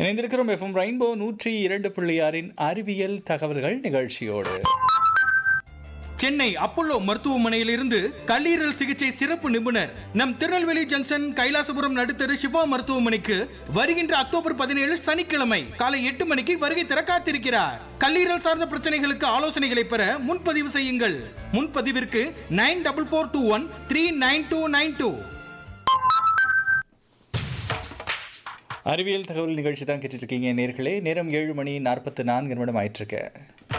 இணைந்திருக்கிறோம் FM rainbow நூற்றி இரண்டு புள்ளி ஆறின் அறிவியல் தகவல்கள் நிகழ்ச்சியோடு சென்னை அப்போலோ மருத்துவமனையிலிருந்து கல்லீரல் சிகிச்சை சிறப்பு நிபுணர் நம் திருநெல்வேலி ஜங்ஷன் கைலாசபுரம் நடுத்தரு சிவா மருத்துவமனைக்கு வருகின்ற அக்டோபர் பதினேழு சனிக்கிழமை காலை எட்டு மணிக்கு வருகை தர காத்திருக்கிறார் கல்லீரல் சார்ந்த பிரச்சனைகளுக்கு ஆலோசனைகளை பெற முன்பதிவு செய்யுங்கள் முன்பதிவிற்கு nine double four two one three nine two nine two அறிவியல் தகவல் நிகழ்ச்சி தான் கேட்டுட்டு இருக்கீங்க நேர்களே நேரம் ஏழு மணி நாற்பத்தி நான்கு நிமிடம் ஆயிட்டிருக்கு